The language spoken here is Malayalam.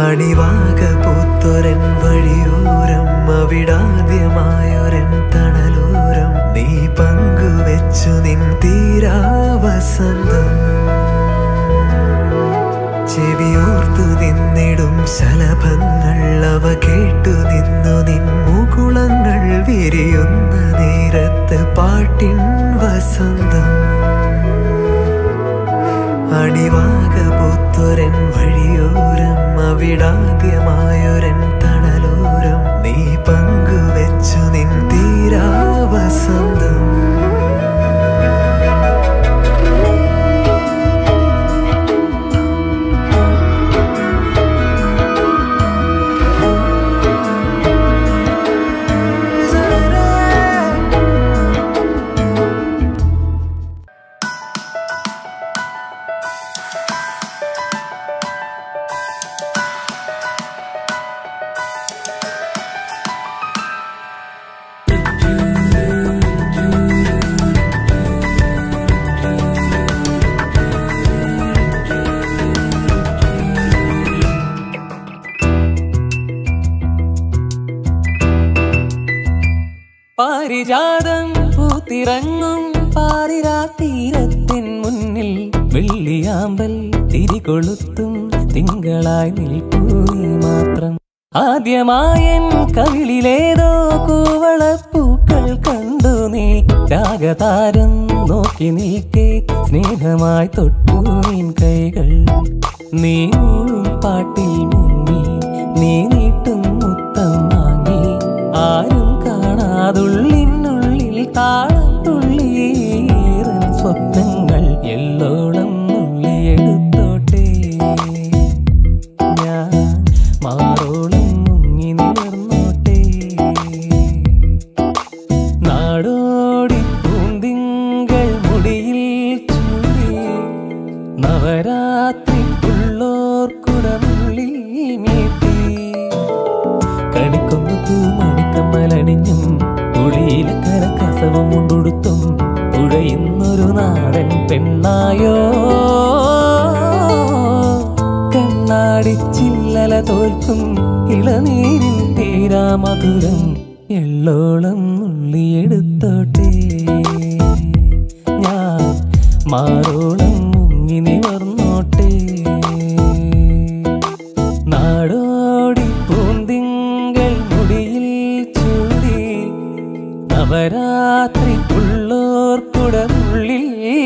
അണിവാക പൂത്തൊരൻ വഴിയോരം അവിടാദ്യമായൊരൻ തണലോരം നീ പങ്കുവെച്ചു നിൻ തീരാവസന്തം ചെവിയോർത്തു നിന്നിടും ശലഭങ്ങൾ അവ കേട്ടു നിന്നു നിൻ മുകുളങ്ങൾ വിരിയുന്ന നേരത്ത് പാട്ടിൻ വസന്തം അണിവാക പൂത്തൊരൻ വഴിയോരം അവിടാദ്യമായൊരൻ തണലോരം നീ പങ്കുവെച്ചു നിൻ തീരാവസന്തം പാരിജാതം പൂത്തിറങ്ങും പാരിരാ തീരത്തിൻ മുന്നിൽ വെള്ളിയാമ്പൽ തിരികൊളുത്തും തിങ്കളായി നിൽപ്പൂ നീ മാത്രം ആദ്യമായൻ കവിളിലേതോ കൂവളപ്പൂക്കൾ കണ്ടു നീ രാഗതാരം നോക്കി നിൽക്കേ സ്നേഹമായി തൊട്ടു നിൻ കൈകൾ നീ മൂളും പാട്ടിൽ മുങ്ങി നീ നീട്ടും മുത്തം വാങ്ങി ആരും കാണാതുള്ളിനുള്ളിൽ താളം തുള്ളിയേറും സ്വപ്നങ്ങൾ എല്ലോളം നുള്ളിയെടുത്തോട്ടെ ഞാൻ മാറോളം മുങ്ങി നിവർന്നോട്ടെ നാടോടി പൂന്തിങ്കൾ മുടിയിൽ ചൂടി നവരാത്രി ഉള്ളോർക്കുടമുള്ളിൽ മീട്ടി കണിക്കൊന്ന് പൂമണിക്കമ്മലണിഞ്ഞും പുളിയില കരക്കസവും കൊണ്ടുടുത്തും പുഴയുന്നൊരു നാടൻ പെണ്ണായോ കണ്ണാടിച്ചില്ലല തോൽക്കും ഇളനീരിൻ തീരാ മധുരം എള്ളോളം നുള്ളിയെടുത്തോട്ടെ ഞാൻ മാറോളം മുങ്ങി നിവർന്നോട്ടെ നാടോടി പൂന്തിങ്കൾ മുടിയിൽ ചൂടി നവരാത്രി ഉള്ളോർക്കുടമുള്ളിൽ